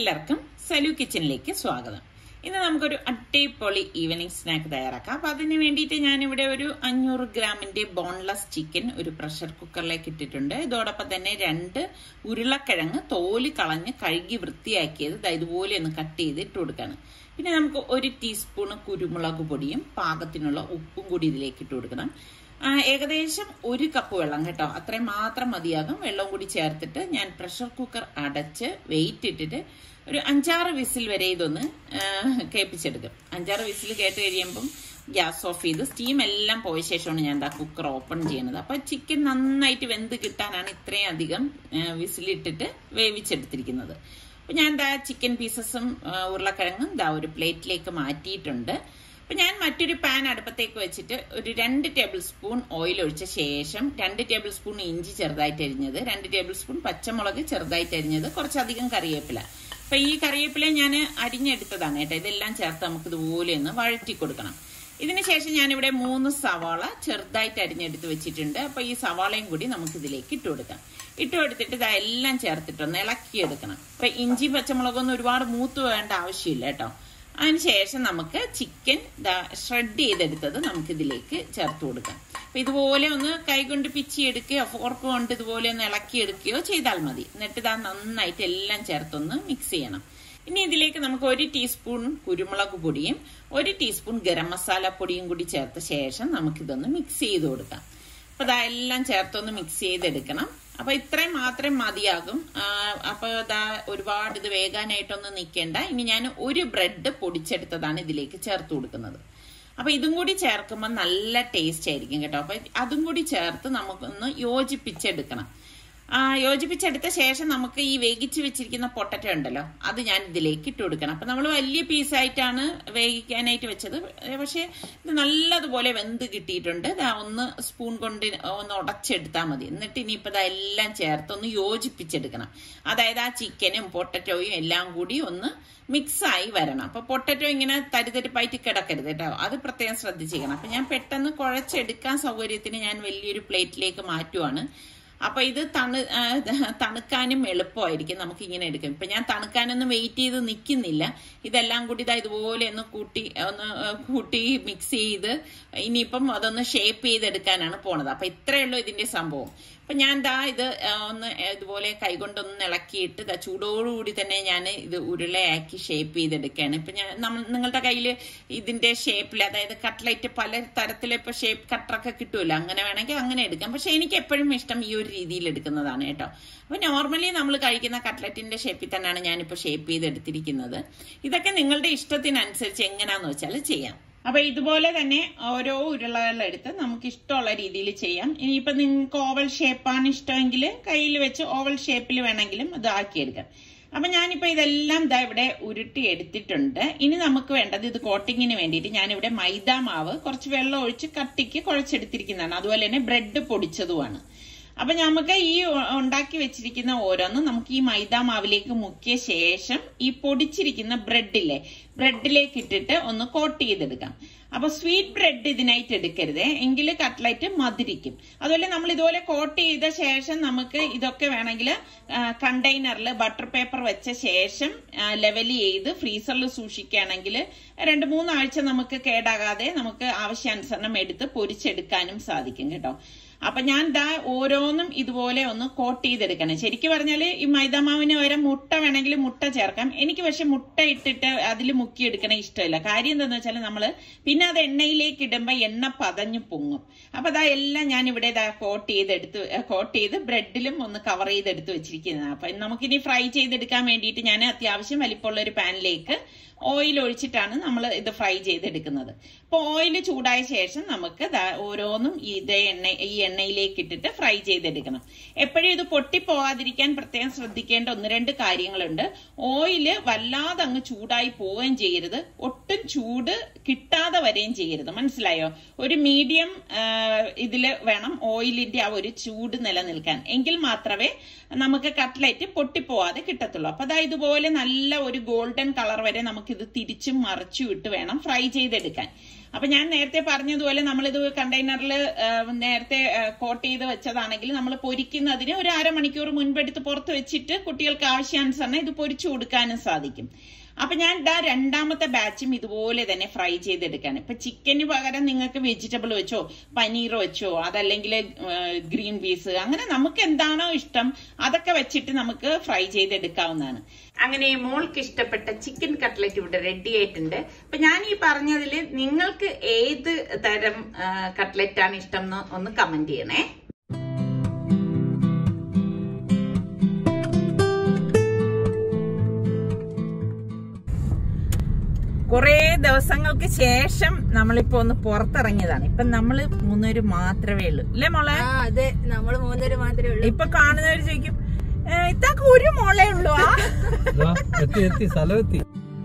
എല്ലാവർക്കും സലു കിച്ചണിലേക്ക് സ്വാഗതം ഇന്ന് നമുക്കൊരു അടിപൊളി ഈവനിങ് സ്നാക്ക് തയ്യാറാക്കാം അപ്പൊ അതിന് വേണ്ടിയിട്ട് ഞാനിവിടെ ഒരു അഞ്ഞൂറ് ഗ്രാമിന്റെ ബോൺലെസ് ചിക്കൻ ഒരു പ്രഷർ കുക്കറിലേക്ക് ഇട്ടിട്ടുണ്ട് ഇതോടൊപ്പം തന്നെ രണ്ട് ഉരുളക്കിഴങ്ങ് തോല് കളഞ്ഞ് കഴുകി വൃത്തിയാക്കിയത് ദാ ഇതുപോലെ ഒന്ന് കട്ട് ചെയ്ത് ഇട്ട് കൊടുക്കാണ് പിന്നെ നമുക്ക് ഒരു ടീസ്പൂൺ കുരുമുളക് പൊടിയും പാകത്തിനുള്ള ഉപ്പും കൂടി ഇതിലേക്ക് ഇട്ട് കൊടുക്കണം ആ, ഏകദേശം ഒരു കപ്പ് വെള്ളം കേട്ടോ അത്രയും മാത്രം മതിയാകും വെള്ളം കൂടി ചേർത്തിട്ട് ഞാൻ പ്രഷർ കുക്കർ അടച്ച് വെയിറ്റ് ഇട്ടിട്ട് ഒരു അഞ്ചാറ് വിസിൽ വരെ ഇതൊന്ന് ആ, കേൾപ്പിച്ചെടുക്കും അഞ്ചാറ് വിസിൽ കേട്ട് കഴിയുമ്പം ഗ്യാസ് ഓഫ് ചെയ്ത് സ്റ്റീം എല്ലാം പോയ ശേഷമാണ് ഞാൻ എന്താ കുക്കർ ഓപ്പൺ ചെയ്യുന്നത് അപ്പൊ ചിക്കൻ നന്നായിട്ട് വെന്ത് കിട്ടാനാണ് ഇത്രയും അധികം ആ, വിസിലിട്ടിട്ട് വേവിച്ചെടുത്തിരിക്കുന്നത് അപ്പൊ ഞാൻ എന്താ ചിക്കൻ പീസസും ആ, ഉരുളക്കിഴങ്ങും ഇതാ ഒരു പ്ലേറ്റിലേക്ക് മാറ്റിയിട്ടുണ്ട് അപ്പൊ ഞാൻ മറ്റൊരു പാൻ അടുപ്പത്തേക്ക് വെച്ചിട്ട് ഒരു രണ്ട് ടേബിൾ സ്പൂൺ ഓയിൽ ഒഴിച്ച ശേഷം രണ്ട് ടേബിൾ സ്പൂൺ ഇഞ്ചി ചെറുതായിട്ട് അരിഞ്ഞത് രണ്ട് ടേബിൾ സ്പൂൺ പച്ചമുളക് ചെറുതായിട്ട് അരിഞ്ഞത് കുറച്ചധികം കറിവേപ്പില അപ്പൊ ഈ കറിവേപ്പില ഞാൻ അരിഞ്ഞെടുത്തതാണ് കേട്ടോ ഇതെല്ലാം ചേർത്ത് നമുക്ക് ഇതുപോലെ ഒന്ന് വഴറ്റി കൊടുക്കണം ഇതിന് ശേഷം ഞാനിവിടെ മൂന്ന് സവാള ചെറുതായിട്ട് അരിഞ്ഞെടുത്ത് വെച്ചിട്ടുണ്ട് അപ്പൊ ഈ സവാളയും കൂടി നമുക്ക് ഇതിലേക്ക് ഇട്ട് കൊടുക്കാം ഇട്ട് കൊടുത്തിട്ട് ഇതാ എല്ലാം ചേർത്തിട്ടൊന്ന് ഇളക്കിയെടുക്കണം അപ്പൊ ഇഞ്ചി പച്ചമുളകൊന്നും ഒരുപാട് മൂത്ത് വേണ്ട ആവശ്യമില്ല കേട്ടോ അതിനുശേഷം നമുക്ക് ചിക്കൻ ഷ്രെഡ് ചെയ്തെടുത്തത് നമുക്ക് ഇതിലേക്ക് ചേർത്ത് കൊടുക്കാം അപ്പൊ ഇതുപോലെ ഒന്ന് കൈകൊണ്ട് പിച്ചിയെടുക്കുകയോ ഫോർക്ക് കൊണ്ട് ഇതുപോലെ ഒന്ന് ഇളക്കിയെടുക്കുകയോ ചെയ്താൽ മതി എന്നിട്ട് ഇതാ നന്നായിട്ട് എല്ലാം ചേർത്തൊന്ന് മിക്സ് ചെയ്യണം ഇനി ഇതിലേക്ക് നമുക്ക് ഒരു ടീസ്പൂൺ കുരുമുളക് പൊടിയും ഒരു ടീസ്പൂൺ ഗരം മസാല പൊടിയും കൂടി ചേർത്ത ശേഷം നമുക്കിതൊന്ന് മിക്സ് ചെയ്ത് കൊടുക്കാം അപ്പൊ ഇതാ എല്ലാം ചേർത്തൊന്ന് മിക്സ് ചെയ്തെടുക്കണം അപ്പൊ ഇത്രയും മാത്രം മതിയാകും ആ, അപ്പൊ ഇതാ ഒരുപാട് ഇത് വേകാനായിട്ടൊന്നും നിൽക്കേണ്ട ഇനി ഞാൻ ഒരു ബ്രെഡ് പൊടിച്ചെടുത്തതാണ് ഇതിലേക്ക് ചേർത്ത് കൊടുക്കുന്നത് അപ്പൊ ഇതും കൂടി ചേർക്കുമ്പോൾ നല്ല ടേസ്റ്റ് ആയിരിക്കും കേട്ടോ അപ്പൊ അതും കൂടി ചേർത്ത് നമുക്കൊന്ന് യോജിപ്പിച്ചെടുക്കണം ആ യോജിപ്പിച്ചെടുത്ത ശേഷം നമുക്ക് ഈ വേവിച്ച് വെച്ചിരിക്കുന്ന പൊട്ടറ്റോ ഉണ്ടല്ലോ അത് ഞാൻ ഇതിലേക്ക് ഇട്ട് കൊടുക്കണം അപ്പൊ നമ്മൾ വലിയ പീസായിട്ടാണ് വേവിക്കാനായിട്ട് വെച്ചത് പക്ഷെ ഇത് നല്ലതുപോലെ വെന്ത് കിട്ടിയിട്ടുണ്ട് ദാ ഒന്ന് സ്പൂൺ കൊണ്ട് ഒന്ന് ഉടച്ചെടുത്താൽ മതി എന്നിട്ട് ഇനിയിപ്പോ ഇതാ എല്ലാം ചേർത്ത് ഒന്ന് യോജിപ്പിച്ചെടുക്കണം അതായത് ആ ചിക്കനും പൊട്ടറ്റോയും എല്ലാം കൂടി ഒന്ന് മിക്സ് ആയി വരണം അപ്പൊ പൊട്ടറ്റോ ഇങ്ങനെ തരിതരിപ്പായിട്ട് കിടക്കരുത് കേട്ടോ അത് പ്രത്യേകം ശ്രദ്ധിച്ചിരിക്കണം അപ്പൊ ഞാൻ പെട്ടെന്ന് കുഴച്ചെടുക്കാൻ സൗകര്യത്തിന് ഞാൻ വലിയൊരു പ്ലേറ്റിലേക്ക് മാറ്റുവാണ് അപ്പൊ ഇത് തണു ആ, തണുക്കാനും എളുപ്പമായിരിക്കും നമുക്ക് ഇങ്ങനെ എടുക്കും ഇപ്പൊ ഞാൻ തണുക്കാനൊന്നും വെയിറ്റ് ചെയ്ത് നിൽക്കുന്നില്ല ഇതെല്ലാം കൂടി ഇതാ ഇതുപോലെ ഒന്ന് കൂട്ടി ഒന്ന് ആ, കൂട്ടി മിക്സ് ചെയ്ത് ഇനിയിപ്പം അതൊന്ന് ഷേപ്പ് ചെയ്തെടുക്കാനാണ് പോണത് അപ്പൊ ഇത്രയേ ഉള്ളൂ ഇതിന്റെ സംഭവം അപ്പൊ ഞാൻ ദാ ഇത് ആ, ഒന്ന് ഇതുപോലെ കൈകൊണ്ടൊന്ന് ഇളക്കിയിട്ട് ദാ ചൂടോടുകൂടി തന്നെ ഞാൻ ഇത് ഉരുളയാക്കി ഷേപ്പ് ചെയ്തെടുക്കുകയാണ് ഇപ്പൊ ഞാൻ നമ്മൾ നിങ്ങളുടെ കയ്യിൽ ഇതിന്റെ ഷേപ്പിൽ അതായത് കട്ട്ലൈറ്റ് പല തരത്തിലെ ഇപ്പൊ ഷേപ്പ് കട്ടറൊക്കെ കിട്ടുമല്ലോ അങ്ങനെ വേണമെങ്കിൽ അങ്ങനെ എടുക്കാം പക്ഷെ എനിക്ക് എപ്പോഴും ഇഷ്ടം ഈ ഒരു രീതിയിൽ എടുക്കുന്നതാണ് കേട്ടോ അപ്പൊ നോർമലി നമ്മൾ കഴിക്കുന്ന കട്ട്ലറ്റിന്റെ ഷേപ്പിൽ തന്നെയാണ് ഞാനിപ്പോ ഷേപ്പ് ചെയ്തെടുത്തിരിക്കുന്നത് ഇതൊക്കെ നിങ്ങളുടെ ഇഷ്ടത്തിനനുസരിച്ച് എങ്ങനെയാന്ന് വെച്ചാൽ ചെയ്യാം അപ്പൊ ഇതുപോലെ തന്നെ ഓരോ ഉരുളകളെടുത്ത് നമുക്ക് ഇഷ്ടമുള്ള രീതിയിൽ ചെയ്യാം ഇനിയിപ്പോ നിങ്ങൾക്ക് ഓവൽ ഷേപ്പാണ് ഇഷ്ടമെങ്കിൽ കയ്യിൽ വെച്ച് ഓവൽ ഷേപ്പിൽ വേണമെങ്കിലും ഇത് ആക്കിയെടുക്കാം അപ്പൊ ഞാനിപ്പോ ഇതെല്ലാം ഇതാ ഇവിടെ ഉരുട്ടി എടുത്തിട്ടുണ്ട് ഇനി നമുക്ക് വേണ്ടത് ഇത് കോട്ടിങ്ങിന് വേണ്ടിയിട്ട് ഞാനിവിടെ മൈദ മാവ് കുറച്ച് വെള്ളം ഒഴിച്ച് കട്ടിക്ക് കുഴച്ചെടുത്തിരിക്കുന്നതാണ് അതുപോലെ തന്നെ ബ്രെഡ് പൊടിച്ചതുമാണ് അപ്പൊ നമുക്ക് ഈ ഉ- ഉണ്ടാക്കി വെച്ചിരിക്കുന്ന ഓരോന്നും നമുക്ക് ഈ മൈദ മാവിലേക്ക് മുക്കിയ ശേഷം ഈ പൊടിച്ചിരിക്കുന്ന ബ്രെഡില്ലേ ബ്രെഡിലേക്ക് ഇട്ടിട്ട് ഒന്ന് കോട്ട് ചെയ്തെടുക്കാം അപ്പൊ സ്വീറ്റ് ബ്രെഡ് ഇതിനായിട്ട് എടുക്കരുത് എങ്കിൽ കട്ട്ലറ്റ് മധുരിക്കും അതുപോലെ നമ്മൾ ഇതുപോലെ കോട്ട് ചെയ്ത ശേഷം നമുക്ക് ഇതൊക്കെ വേണമെങ്കിൽ കണ്ടെയ്നറിൽ ബട്ടർ പേപ്പർ വെച്ച ശേഷം ലെവൽ ചെയ്ത് ഫ്രീസറിൽ സൂക്ഷിക്കുകയാണെങ്കിൽ രണ്ട് മൂന്നാഴ്ച നമുക്ക് കേടാകാതെ നമുക്ക് ആവശ്യാനുസരണം എടുത്ത് പൊരിച്ചെടുക്കാനും സാധിക്കും കേട്ടോ അപ്പൊ ഞാൻ ദാ ഓരോന്നും ഇതുപോലെ ഒന്ന് കോട്ട് ചെയ്തെടുക്കണം ശരിക്കും പറഞ്ഞാല് ഈ മൈദാമാവിന് പകരം മുട്ട വേണമെങ്കിൽ മുട്ട ചേർക്കാം എനിക്ക് പക്ഷെ മുട്ട ഇട്ടിട്ട് അതിൽ മുക്കിയെടുക്കണ ഇഷ്ടമില്ല കാര്യം എന്താന്ന് വെച്ചാൽ നമ്മള് പിന്നെ അത് എണ്ണയിലേക്ക് ഇടുമ്പോ എണ്ണ പതഞ്ഞു പൊങ്ങും അപ്പൊ അതാ എല്ലാം ഞാൻ ഇവിടെ ഇതാ കോട്ട് ചെയ്തെടുത്ത് കോട്ട് ചെയ്ത് ബ്രെഡിലും ഒന്ന് കവർ ചെയ്തെടുത്ത് വെച്ചിരിക്കുന്നതാണ് അപ്പൊ നമുക്കിനി ഫ്രൈ ചെയ്തെടുക്കാൻ വേണ്ടിയിട്ട് ഞാൻ അത്യാവശ്യം വലിപ്പമുള്ള ഒരു പാനിലേക്ക് ഓയിൽ ഒഴിച്ചിട്ടാണ് നമ്മൾ ഇത് ഫ്രൈ ചെയ്തെടുക്കുന്നത് അപ്പോൾ ഓയിൽ ചൂടായ ശേഷം നമുക്ക് ദാ ഓരോന്നും ഇതേ എണ്ണ ഈ എണ്ണയിലേക്ക് ഇട്ടിട്ട് ഫ്രൈ ചെയ്തെടുക്കണം എപ്പോഴും ഇത് പൊട്ടിപ്പോവാതിരിക്കാൻ പ്രത്യേകം ശ്രദ്ധിക്കേണ്ട ഒന്ന് രണ്ട് കാര്യങ്ങളുണ്ട് ഓയില് വല്ലാതെ അങ്ങ് ചൂടായി പോവുകയും ചെയ്യരുത് ഒട്ടും ചൂട് കിട്ടാതെ വരികയും ചെയ്യരുത് മനസ്സിലായോ ഒരു മീഡിയം ഇതില് വേണം ഓയിലിന്റെ ആ ഒരു ചൂട് നിലനിൽക്കാൻ എങ്കിൽ മാത്രമേ നമുക്ക് കട്ട്ലറ്റ് പൊട്ടിപ്പോവാതെ കിട്ടത്തുള്ളൂ അപ്പൊ അതാ ഇതുപോലെ നല്ല ഒരു ഗോൾഡൻ കളർ വരെ നമുക്കിത് തിരിച്ചും മറിച്ചും ഇട്ട് വേണം ഫ്രൈ ചെയ്തെടുക്കാൻ അപ്പൊ ഞാൻ നേരത്തെ പറഞ്ഞതുപോലെ നമ്മളിത് കണ്ടെയ്നറിൽ നേരത്തെ കോട്ട് ചെയ്ത് വെച്ചതാണെങ്കിൽ നമ്മൾ പൊരിക്കുന്നതിന് ഒരു അരമണിക്കൂർ മുൻപെടുത്ത് പുറത്ത് വെച്ചിട്ട് കുട്ടികൾക്ക് ആവശ്യാനുസരണം ഇത് പൊരിച്ചു കൊടുക്കാനും സാധിക്കും അപ്പൊ ഞാൻ ഇതാ രണ്ടാമത്തെ ബാച്ചും ഇതുപോലെ തന്നെ ഫ്രൈ ചെയ്തെടുക്കാണ് ഇപ്പൊ ചിക്കന് പകരം നിങ്ങൾക്ക് വെജിറ്റബിൾ വെച്ചോ പനീർ വെച്ചോ അതല്ലെങ്കിൽ ഗ്രീൻ പീസ് അങ്ങനെ നമുക്ക് എന്താണോ ഇഷ്ടം അതൊക്കെ വെച്ചിട്ട് നമുക്ക് ഫ്രൈ ചെയ്തെടുക്കാവുന്നതാണ് അങ്ങനെ മോൾക്ക് ഇഷ്ടപ്പെട്ട ചിക്കൻ കട്ട്ലറ്റ് ഇവിടെ റെഡി ആയിട്ടുണ്ട് അപ്പൊ ഞാൻ ഈ പറഞ്ഞതിൽ നിങ്ങൾക്ക് ഏത് തരം കട്ട്ലറ്റ് ആണ് ഇഷ്ടം എന്ന് ഒന്ന് കമന്റ് ചെയ്യണേ കുറേ ദിവസങ്ങൾക്ക് ശേഷം നമ്മളിപ്പോ ഒന്ന് പുറത്തിറങ്ങിയതാണ് ഇപ്പൊ നമ്മള് മൂന്നുപേര് മാത്രമേ ഉള്ളൂ അല്ലേ മോളെ ആ അതെ നമ്മള് മൂന്നുപേര് മാത്രമേ ഉള്ളൂ ഇപ്പൊ കാണുന്നവര് ചോദിക്കും "ഏ, ഇത്താക്ക് ഒരു മോളെ ഉള്ളൂ ആ ദാ, എത്തി എത്തി സ്ഥലം എത്തി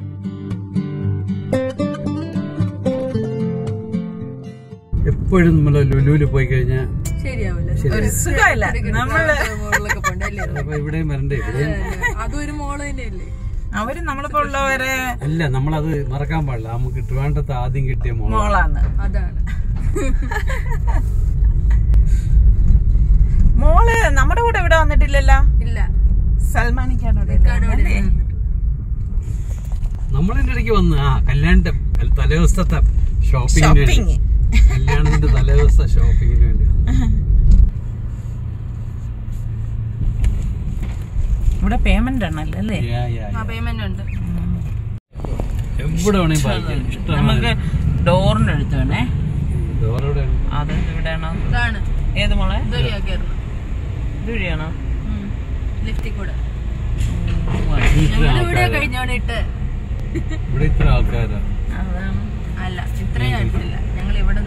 എപ്പോഴും നമ്മൾ ലുലുവിൽ പോയി കഴിഞ്ഞാൽ ശരിയാവില്ല ഒരു സുഖമില്ല നമ്മള് മോളിലൊക്കെ പോണ്ടല്ലേ അപ്പൊ ഇവിടെയും വരണ്ടേ ഇവിടെയും അതും ഒരു മോള് തന്നെയല്ലേ അവര് നമ്മളിപ്പോ ഉള്ളവരെ അല്ല നമ്മളത് മറക്കാൻ പാടില്ല നമുക്ക് ട്രിവാൻഡ്രത്ത് ആദ്യം കിട്ടിയ മോള മോളാണ് അതാണ് മോള് നമ്മുടെ കൂടെ ഇവിടെ വന്നിട്ടില്ലല്ലോ ഇല്ല സൽമാനിക്കാണ് കടോടെ നമ്മളിന്റെ ഇടയ്ക്ക് വന്ന് ആ കല്യാണത്തെ കൽ- തലേദിവസത്തെ ഷോപ്പിങ്ങിന് വേണ്ടി ഷോപ്പിംഗ് കല്യാണത്തിന്റെ തലേദിവസത്തെ ഷോപ്പിങ്ങിന് വേണ്ടി വന്നു. ഇവിടെ പേയ്മെന്റ് ആണല്ലോ അല്ലേ Yeah, yeah, ആ yeah. പേയ്മെന്റ് ഉണ്ട് എവിടെ വേണേലും പായിക്കാം ഇഷ്ടം നമുക്ക് ഡോറിന്റെ അടുത്ത് വേണേ എവിടെയാണ് അത് ഇവിടെയാണോ ഇതാണ് ഏത് മോളെ ഇതുവഴിയാ കയറുന്നത് ഇത് വഴിയാണോ ലിഫ്റ്റിൽ കൂടെ ഇത്ര ഞങ്ങൾ ഇവിടെ ആൾക്കാരാ കഴിഞ്ഞോണ്ടിട്ട് ഇവിടെ ഇത്ര ആൾക്കാരാ അതാണ് അല്ല ഇത്രയും അടുത്തില്ല ഞങ്ങൾ ഇവിടെ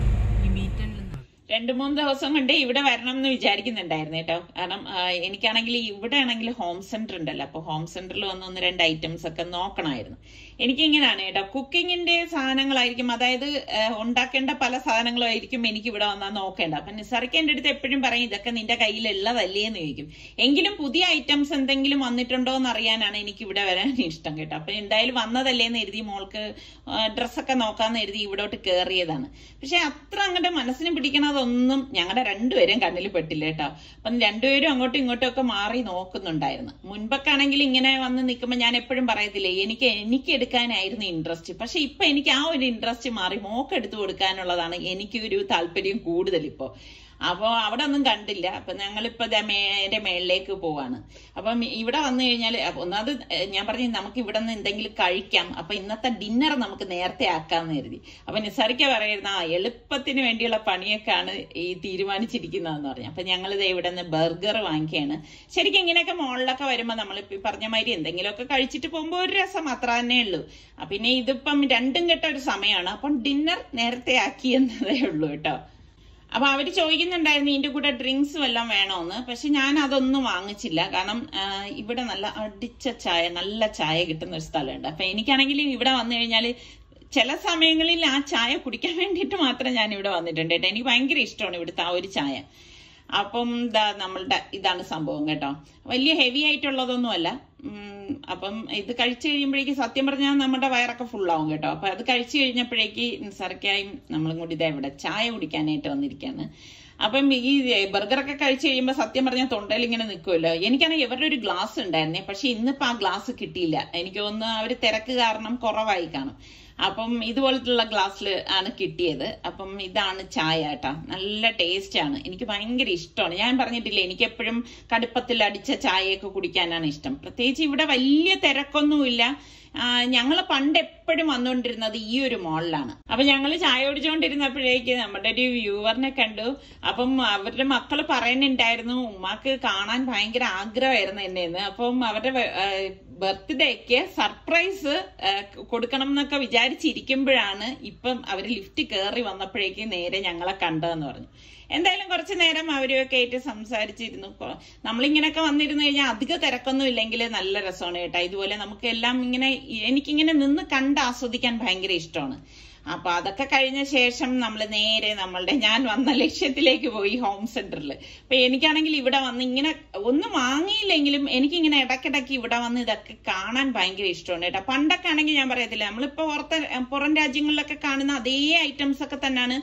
ഈ മീറ്റനിൽ നിന്ന് രണ്ടു മൂന്ന് ദിവസം കൊണ്ട് ഇവിടെ വരണം എന്ന് വിചാരിക്കുന്നുണ്ടായിരുന്നു കേട്ടോ കാരണം ആ, എനിക്കാണെങ്കിൽ ഇവിടെ ആണെങ്കിൽ ഹോം സെന്റർ ഉണ്ടല്ലോ അപ്പൊ ഹോം സെന്ററിൽ വന്ന് ഒന്ന് രണ്ട് ഐറ്റംസ് ഒക്കെ നോക്കണമായിരുന്നു എനിക്കിങ്ങനെയാണ് കേട്ടോ കുക്കിങ്ങിന്റെ സാധനങ്ങളായിരിക്കും അതായത് ആ, ഉണ്ടാക്കേണ്ട പല സാധനങ്ങളും ആയിരിക്കും എനിക്ക് ഇവിടെ വന്നാൽ നോക്കേണ്ട അപ്പൊ നിസാർക്ക് എന്റെ അടുത്ത് എപ്പോഴും പറയും ഇതൊക്കെ നിന്റെ കയ്യിലുള്ളതല്ലേ എന്ന് ചോദിക്കും എങ്കിലും പുതിയ ഐറ്റംസ് എന്തെങ്കിലും വന്നിട്ടുണ്ടോ എന്ന് അറിയാനാണ് എനിക്ക് ഇവിടെ വരാൻ ഇഷ്ടം കേട്ടോ അപ്പൊ എന്തായാലും വന്നതല്ലേ എന്ന് എഴുതി മോൾക്ക് ഡ്രസ്സൊക്കെ നോക്കാന്ന് എഴുതി ഇവിടോട്ട് കയറിയതാണ് പക്ഷെ അത്ര അങ്ങോട്ട് മനസ്സിന് പിടിക്കണതൊന്നും ഞങ്ങളുടെ രണ്ടുപേരും കണ്ണിൽ പെട്ടില്ല കേട്ടോ അപ്പം രണ്ടുപേരും അങ്ങോട്ടും ഇങ്ങോട്ടും ഒക്കെ മാറി നോക്കുന്നുണ്ടായിരുന്നു മുൻപൊക്കെ ആണെങ്കിൽ ഇങ്ങനെ വന്ന് നിൽക്കുമ്പോൾ ഞാൻ എപ്പോഴും പറയത്തില്ലേ എനിക്ക് എനിക്ക് എടുക്കാനായിരുന്നു ഇൻട്രസ്റ്റ് പക്ഷെ ഇപ്പൊ എനിക്ക് ആ ഒരു ഇൻട്രസ്റ്റ് മാറി മോക്ക് എടുത്തു കൊടുക്കാനുള്ളതാണ് എനിക്ക് ഒരു താല്പര്യം കൂടുതൽ ഇപ്പോ അപ്പോൾ അവിടെ ഒന്നും കണ്ടില്ല അപ്പൊ ഞങ്ങളിപ്പോ ദേ മേന്റെ മേളിലേക്ക് പോവാണ് അപ്പം ഇവിടെ വന്നു കഴിഞ്ഞാൽ ഒന്നാമത് ഞാൻ പറഞ്ഞു നമുക്ക് ഇവിടെ നിന്ന് എന്തെങ്കിലും കഴിക്കാം അപ്പൊ ഇന്നത്തെ ഡിന്നർ നമുക്ക് നേരത്തെ ആക്കാന്ന് കരുതി അപ്പൊ നിസാരിക്ക പറയുന്ന ആ എളുപ്പത്തിന് വേണ്ടിയുള്ള പണിയൊക്കെയാണ് ഈ തീരുമാനിച്ചിരിക്കുന്നതെന്ന് പറഞ്ഞു അപ്പൊ ഞങ്ങൾ ദേ ഇവിടെ നിന്ന് ബർഗർ വാങ്ങിക്കുകയാണ് ശരിക്കും ഇങ്ങനെയൊക്കെ മുകളിലൊക്കെ വരുമ്പോൾ നമ്മൾ ഈ പറഞ്ഞ മാതിരി എന്തെങ്കിലുമൊക്കെ കഴിച്ചിട്ട് പോകുമ്പോൾ ഒരു രസം അത്ര തന്നെ ഉള്ളൂ അപ്പൊ പിന്നെ ഇതിപ്പം രണ്ടും കെട്ട ഒരു സമയമാണ് അപ്പം ഡിന്നർ നേരത്തെ ആക്കി എന്നതേ ഉള്ളൂ കേട്ടോ അപ്പൊ അവര് ചോദിക്കുന്നുണ്ടായിരുന്നു ഇതിന്റെ കൂടെ ഡ്രിങ്ക്സ് വല്ലതും വേണോന്ന് പക്ഷെ ഞാൻ അതൊന്നും വാങ്ങിച്ചില്ല കാരണം ആ, ഇവിടെ നല്ല അടിച്ച ചായ നല്ല ചായ കിട്ടുന്ന ഒരു സ്ഥലമുണ്ട് അപ്പൊ എനിക്കാണെങ്കിൽ ഇവിടെ വന്നു കഴിഞ്ഞാൽ ചില സമയങ്ങളിൽ ആ ചായ കുടിക്കാൻ വേണ്ടിയിട്ട് മാത്രം ഞാൻ ഇവിടെ വന്നിട്ടുണ്ട് കേട്ടോ എനിക്ക് ഭയങ്കര ഇഷ്ടമാണ് ഇവിടുത്തെ ആ ഒരു ചായ അപ്പം ഇതാ നമ്മളുടെ ഇതാണ് സംഭവം കേട്ടോ വലിയ ഹെവി ആയിട്ടുള്ളതൊന്നുമല്ല ഉം, അപ്പം ഇത് കഴിച്ചു കഴിയുമ്പോഴേക്ക് സത്യം പറഞ്ഞാൽ നമ്മുടെ വയറൊക്കെ ഫുള്ളാവും കേട്ടോ അപ്പൊ അത് കഴിച്ചു കഴിഞ്ഞപ്പോഴേക്ക് നിസാർക്കായും നമ്മളും കൂടി ഇതാ ഇവിടെ ചായ കുടിക്കാനായിട്ട് വന്നിരിക്കുകയാണ് അപ്പം ഈ ബർഗറൊക്കെ കഴിച്ചു കഴിയുമ്പോൾ സത്യം പറഞ്ഞാൽ തൊണ്ടയിൽ ഇങ്ങനെ നിൽക്കുമല്ലോ എനിക്കാണെങ്കിൽ ഇവരുടെ ഒരു ഗ്ലാസ് ഉണ്ടായിരുന്നേ പക്ഷെ ഇന്നിപ്പോൾ ആ ഗ്ലാസ് കിട്ടിയില്ല എനിക്ക് തോന്നുന്നു അവർ തിരക്ക് കാരണം കുറവായി കാണും അപ്പം ഇതുപോലത്തുള്ള ഗ്ലാസ്സിൽ ആണ് കിട്ടിയത് അപ്പം ഇതാണ് ചായ കേട്ടാ നല്ല ടേസ്റ്റ് ആണ് എനിക്ക് ഭയങ്കര ഇഷ്ടമാണ് ഞാൻ പറഞ്ഞിട്ടില്ലേ എനിക്ക് എപ്പോഴും കടുപ്പത്തിൽ അടിച്ച ചായയൊക്കെ കുടിക്കാനാണ് ഇഷ്ടം പ്രത്യേകിച്ച് ഇവിടെ വലിയ തിരക്കൊന്നുമില്ല ഞങ്ങൾ പണ്ട് എപ്പോഴും വന്നുകൊണ്ടിരുന്നത് ഈ ഒരു മോളിലാണ് അപ്പൊ ഞങ്ങൾ ചായ കുടിച്ചുകൊണ്ടിരുന്നപ്പോഴേക്ക് നമ്മുടെ ഒരു വ്യൂവറിനെ കണ്ടു അപ്പം അവരുടെ മക്കൾ പറയുന്നുണ്ടായിരുന്നു ഉമ്മാക്ക് കാണാൻ ഭയങ്കര ആഗ്രഹമായിരുന്നു എന്നെന്ന് അപ്പം അവരുടെ ബർത്ത്ഡേക്ക് സർപ്രൈസ് കൊടുക്കണം എന്നൊക്കെ വിചാരിച്ചിരിക്കുമ്പോഴാണ് ഇപ്പം അവർ ലിഫ്റ്റ് കയറി വന്നപ്പോഴേക്ക് നേരെ ഞങ്ങളെ കണ്ടതെന്ന് പറഞ്ഞു എന്തായാലും കുറച്ചു നേരം അവരുമൊക്കെ ആയിട്ട് സംസാരിച്ചിരുന്നു കൊ- നമ്മളിങ്ങനെയൊക്കെ വന്നിരുന്നു കഴിഞ്ഞാൽ അധിക തിരക്കൊന്നും ഇല്ലെങ്കിൽ നല്ല രസമാണ് കേട്ടോ ഇതുപോലെ നമുക്ക് എല്ലാം ഇങ്ങനെ എനിക്കിങ്ങനെ നിന്ന് കണ്ട് ആസ്വദിക്കാൻ ഭയങ്കര ഇഷ്ടമാണ് അപ്പൊ അതൊക്കെ കഴിഞ്ഞ ശേഷം നമ്മൾ നേരെ നമ്മളുടെ ഞാൻ വന്ന ലക്ഷ്യത്തിലേക്ക് പോയി ഹോം സെന്ററിൽ അപ്പൊ എനിക്കാണെങ്കിൽ ഇവിടെ വന്ന് ഇങ്ങനെ ഒന്നും വാങ്ങിയില്ലെങ്കിലും എനിക്കിങ്ങനെ ഇടയ്ക്കിടയ്ക്ക് ഇവിടെ വന്ന് ഇതൊക്കെ കാണാൻ ഭയങ്കര ഇഷ്ടമാണ് കേട്ടോ പണ്ടൊക്കെ ആണെങ്കിൽ ഞാൻ പറയത്തില്ല നമ്മളിപ്പോ പുറത്തെ പുറം രാജ്യങ്ങളിലൊക്കെ കാണുന്ന അതേ ഐറ്റംസ് ഒക്കെ തന്നെയാണ്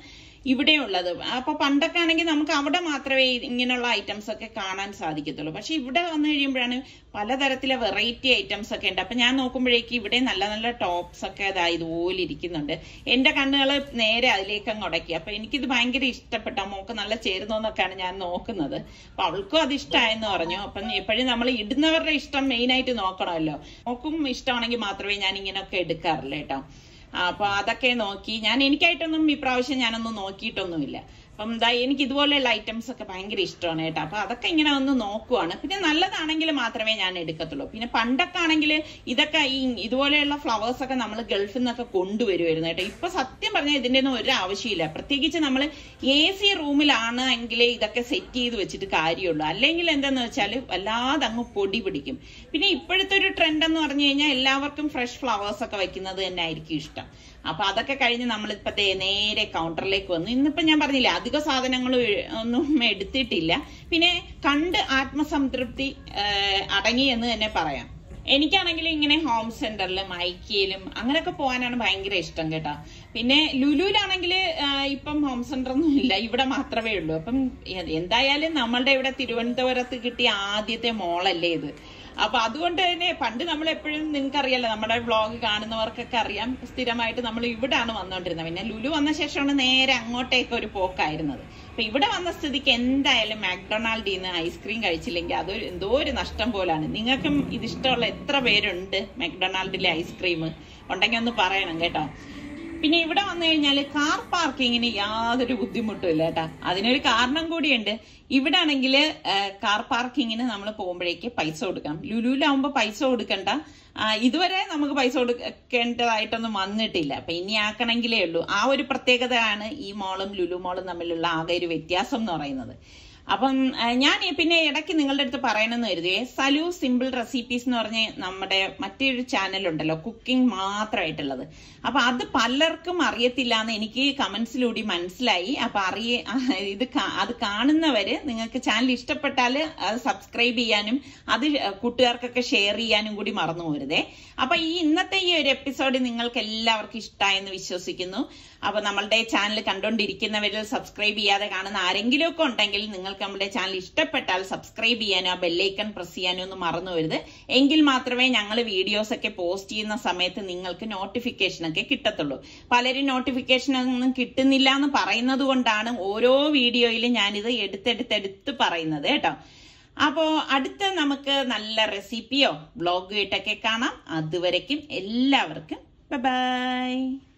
ഇവിടെ ഉള്ളത് അപ്പൊ പണ്ടൊക്കെ ആണെങ്കിൽ നമുക്ക് അവിടെ മാത്രമേ ഇങ്ങനെയുള്ള ഐറ്റംസ് ഒക്കെ കാണാൻ സാധിക്കത്തുള്ളൂ പക്ഷെ ഇവിടെ വന്നു കഴിയുമ്പോഴാണ് പലതരത്തിലെ വെറൈറ്റി ഐറ്റംസ് ഒക്കെ ഉണ്ട് അപ്പൊ ഞാൻ നോക്കുമ്പോഴേക്ക് ഇവിടെ നല്ല നല്ല ടോപ്സ് ഒക്കെ അതാ ഇതുപോലെ ഇരിക്കുന്നുണ്ട് എന്റെ കണ്ണുകൾ നേരെ അതിലേക്ക് അങ്ങ് ഉടക്കി അപ്പൊ എനിക്കിത് ഭയങ്കര ഇഷ്ടപ്പെട്ട മോക്ക് നല്ല ചേരുന്നു എന്നൊക്കെയാണ് ഞാൻ നോക്കുന്നത് അപ്പൊ അവൾക്കും അത് ഇഷ്ടമായെന്ന് പറഞ്ഞു അപ്പം എപ്പോഴും നമ്മൾ ഇടുന്നവരുടെ ഇഷ്ടം മെയിൻ ആയിട്ട് നോക്കണമല്ലോ മോക്കും ഇഷ്ടമാണെങ്കിൽ മാത്രമേ ഞാൻ ഇങ്ങനെയൊക്കെ എടുക്കാറുള്ളൂ കേട്ടോ ആ, അപ്പൊ അതൊക്കെ നോക്കി ഞാൻ എനിക്കായിട്ടൊന്നും ഇപ്രാവശ്യം ഞാനൊന്നും നോക്കിയിട്ടൊന്നുമില്ല അപ്പം എന്താ എനിക്ക് ഇതുപോലെയുള്ള ഐറ്റംസ് ഒക്കെ ഭയങ്കര ഇഷ്ടമാണ് കേട്ടോ അപ്പൊ അതൊക്കെ ഇങ്ങനെ ഒന്ന് നോക്കുവാണ് പിന്നെ നല്ലതാണെങ്കിൽ മാത്രമേ ഞാൻ എടുക്കത്തുള്ളൂ പിന്നെ പണ്ടൊക്കെ ആണെങ്കിൽ ഇതൊക്കെ ഈ ഇതുപോലെയുള്ള ഫ്ലവേഴ്സ് ഒക്കെ നമ്മൾ ഗൾഫിൽ നിന്നൊക്കെ കൊണ്ടുവരുമായിരുന്നു കേട്ടോ ഇപ്പൊ സത്യം പറഞ്ഞാൽ ഇതിന്റെ ഒന്നും ഒരു ആവശ്യമില്ല പ്രത്യേകിച്ച് നമ്മൾ എ സി റൂമിലാണ് എങ്കിൽ ഇതൊക്കെ സെറ്റ് ചെയ്ത് വെച്ചിട്ട് കാര്യമുള്ളൂ അല്ലെങ്കിൽ എന്താന്ന് വെച്ചാൽ വല്ലാതെ അങ്ങ് പൊടി പിടിക്കും പിന്നെ ഇപ്പോഴത്തെ ഒരു ട്രെൻഡ് എന്ന് പറഞ്ഞു കഴിഞ്ഞാൽ എല്ലാവർക്കും ഫ്രഷ് ഫ്ലവേഴ്സ് ഒക്കെ വെക്കുന്നത് തന്നെ ആയിരിക്കും ഇഷ്ടം അപ്പൊ അതൊക്കെ കഴിഞ്ഞ് നമ്മളിപ്പോ ദേ നേരെ കൗണ്ടറിലേക്ക് വന്നു ഇന്നിപ്പോ ഞാൻ പറഞ്ഞില്ലേ അധിക സാധനങ്ങളും എ- ഒന്നും എടുത്തിട്ടില്ല പിന്നെ കണ്ട് ആത്മസംതൃപ്തി ആ, അടങ്ങി എന്ന് തന്നെ പറയാം എനിക്കാണെങ്കിൽ ഇങ്ങനെ ഹോം സെന്ററിലും ഐക്യയിലും അങ്ങനെയൊക്കെ പോകാനാണ് ഭയങ്കര ഇഷ്ടം കേട്ടോ പിന്നെ ലുലുവിലാണെങ്കിൽ ഇപ്പം ഹോം സെന്റർ ഒന്നും ഇല്ല ഇവിടെ മാത്രമേ ഉള്ളൂ അപ്പം എ- എന്തായാലും നമ്മളുടെ ഇവിടെ തിരുവനന്തപുരത്ത് കിട്ടിയ ആദ്യത്തെ മോളല്ലേ ഇത് അപ്പൊ അതുകൊണ്ട് തന്നെ പണ്ട് നമ്മൾ എപ്പോഴും നിങ്ങൾക്ക് അറിയാലോ നമ്മുടെ വ്ളോഗ് കാണുന്നവർക്കൊക്കെ അറിയാം സ്ഥിരമായിട്ട് നമ്മൾ ഇവിടാണ് വന്നുകൊണ്ടിരുന്നത് പിന്നെ ലുലു വന്ന ശേഷമാണ് നേരെ അങ്ങോട്ടേക്ക് ഒരു പോക്കായിരുന്നത് അപ്പൊ ഇവിടെ വന്ന സ്ഥിതിക്ക് എന്തായാലും മാക്ഡൊണാൾഡിൽ നിന്ന് ഐസ്ക്രീം കഴിച്ചില്ലെങ്കിൽ അതൊരു എന്തോ ഒരു നഷ്ടം പോലാണ് നിങ്ങൾക്കും ഇത് ഇഷ്ടമുള്ള എത്ര പേരുണ്ട് മാക്ഡൊണാൾഡിലെ ഐസ്ക്രീം ഉണ്ടെങ്കിൽ ഒന്ന് പറയണം കേട്ടോ പിന്നെ ഇവിടെ വന്നു കഴിഞ്ഞാൽ കാർ പാർക്കിങ്ങിന് യാതൊരു ബുദ്ധിമുട്ടും ഇല്ല കേട്ടാ അതിനൊരു കാരണം കൂടിയുണ്ട് ഇവിടെ ആണെങ്കിൽ കാർ പാർക്കിങ്ങിന് നമ്മൾ പോകുമ്പോഴേക്ക് പൈസ കൊടുക്കാം ലുലുവിലാവുമ്പോ പൈസ കൊടുക്കണ്ട ആ, ഇതുവരെ നമുക്ക് പൈസ കൊടുക്കേണ്ടതായിട്ടൊന്നും വന്നിട്ടില്ല അപ്പൊ ഇനി ആക്കണമെങ്കിലേ ഉള്ളൂ ആ ഒരു പ്രത്യേകതയാണ് ഈ മോളും ലുലു മോളും തമ്മിലുള്ള ആകെ ഒരു വ്യത്യാസം എന്ന് പറയുന്നത് അപ്പം ആ, ഞാൻ ഈ പിന്നെ ഇടയ്ക്ക് നിങ്ങളുടെ അടുത്ത് പറയണമെന്ന് കരുതിയേ സലു സിമ്പിൾ റെസിപ്പീസ് എന്ന് പറഞ്ഞ നമ്മുടെ മറ്റൊരു ചാനൽ ഉണ്ടല്ലോ കുക്കിംഗ് മാത്രമായിട്ടുള്ളത് അപ്പൊ അത് പലർക്കും അറിയത്തില്ല എന്ന് എനിക്ക് കമന്റ്സിലൂടെ മനസ്സിലായി അപ്പൊ അറിയ ആ, ഇത് കാ- അത് കാണുന്നവര് നിങ്ങൾക്ക് ചാനൽ ഇഷ്ടപ്പെട്ടാൽ അത് സബ്സ്ക്രൈബ് ചെയ്യാനും അത് കൂട്ടുകാർക്കൊക്കെ ഷെയർ ചെയ്യാനും കൂടി മറന്നു പോരുതേ അപ്പൊ ഈ ഇന്നത്തെ ഈ ഒരു എപ്പിസോഡ് നിങ്ങൾക്ക് എല്ലാവർക്കും ഇഷ്ടമായെന്ന് വിശ്വസിക്കുന്നു അപ്പൊ നമ്മളുടെ ചാനൽ കണ്ടുകൊണ്ടിരിക്കുന്നവരിൽ സബ്സ്ക്രൈബ് ചെയ്യാതെ കാണുന്ന ആരെങ്കിലും ഒക്കെ ഉണ്ടെങ്കിൽ നിങ്ങൾക്ക് നമ്മുടെ ചാനൽ ഇഷ്ടപ്പെട്ടാൽ സബ്സ്ക്രൈബ് ചെയ്യാനും ആ ബെല്ലൈക്കൺ പ്രസ് ചെയ്യാനും ഒന്നും മറന്നു വരുത് എങ്കിൽ മാത്രമേ ഞങ്ങൾ വീഡിയോസ് ഒക്കെ പോസ്റ്റ് ചെയ്യുന്ന സമയത്ത് നിങ്ങൾക്ക് നോട്ടിഫിക്കേഷൻ ഒക്കെ കിട്ടത്തുള്ളൂ പലരും നോട്ടിഫിക്കേഷൻ ഒന്നും കിട്ടുന്നില്ല എന്ന് പറയുന്നത് കൊണ്ടാണ് ഓരോ വീഡിയോയിലും ഞാനിത് എടുത്തെടുത്തെടുത്ത് പറയുന്നത് കേട്ടോ അപ്പോ അടുത്ത നമുക്ക് നല്ല റെസിപ്പിയോ ബ്ലോഗോ ഇട്ടൊക്കെ കാണാം അതുവരയ്ക്കും എല്ലാവർക്കും ബൈ